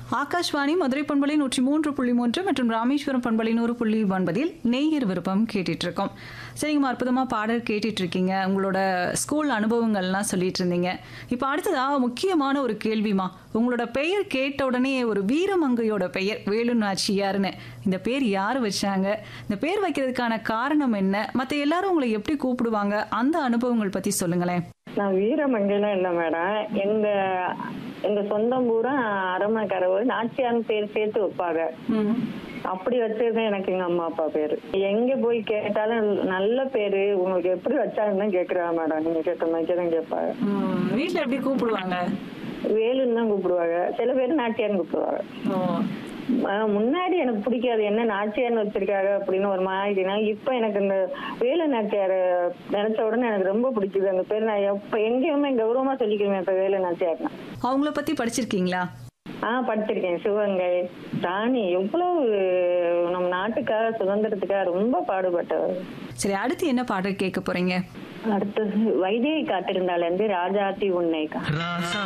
ஆகாஷ்வாணி மதுரை பண்பலை நூற்றி மூன்று புள்ளி மூன்று மற்றும் ராமேஸ்வரம் பண்பலை நூறு புள்ளி ஒன்பதில் நெய்யர் விருப்பம் கேட்டுட்டு இருக்கோம் சரிங்கம்மா அற்புதமா பாடல் கேட்டுட்டு இருக்கீங்க உங்களோட ஸ்கூல் அனுபவங்கள்லாம் சொல்லிட்டு இருந்தீங்க இப்போ அடுத்ததா முக்கியமான ஒரு கேள்விமா உங்களோட பெயர் கேட்ட உடனே ஒரு வீரமங்கையோட பெயர் வேலு நாச்சியார்னு இந்த பேர் யார் வச்சாங்க இந்த பேர் வைக்கிறதுக்கான காரணம் என்ன மற்ற எல்லாரும் உங்களை எப்படி கூப்பிடுவாங்க அந்த அனுபவங்கள் பத்தி சொல்லுங்களேன் நான் வீரமங்கைலாம் இல்லை மேடம் எங்க எங்க சொந்தம் பூரா அரமணக்கரவு நாச்சியான்னு பேர் சேர்த்து வைப்பாங்க அப்படி வச்சது எனக்கு எங்க அம்மா அப்பா பேரு எங்க போய் கேட்டாலும் நல்ல பேரு உங்களுக்கு எப்படி வச்சாங்கன்னு தான் கேக்குறா மேடம் நீங்க கேட்ட மாதிரி தான் கேட்பாங்க வீட்டில் எப்படி கூப்பிடுவாங்க வேலுன்னு தான் கூப்பிடுவாங்க சில பேர் நாட்டியான்னு கூப்பிடுவாங்க ஆஹ் முன்னாடி எனக்கு பிடிக்காது என்ன நாச்சியார்னு வச்சிருக்காங்க அப்படின்னு ஒரு மாதிரினா இப்ப எனக்கு இந்த வேலு நாச்சியார் நினைச்ச உடனே எனக்கு ரொம்ப பிடிக்குது அந்த பேர் நான் எப்ப எங்கேயுமே கௌரவமா சொல்லிக்கிறேன் இப்ப வேலு நாச்சியார்னா அவங்கள பத்தி படிச்சிருக்கீங்களா ஆஹ் படிச்சிருக்கேன் சிவகங்கை ராணி எவ்வளவு நம்ம நாட்டுக்காக சுதந்திரத்துக்காக ரொம்ப பாடுபட்டவர் சரி அடுத்து என்ன பாடல் கேட்க போறீங்க அடுத்தது வைதேகி காத்திருந்தால இருந்து ராஜாத்தி உன்னை ராசா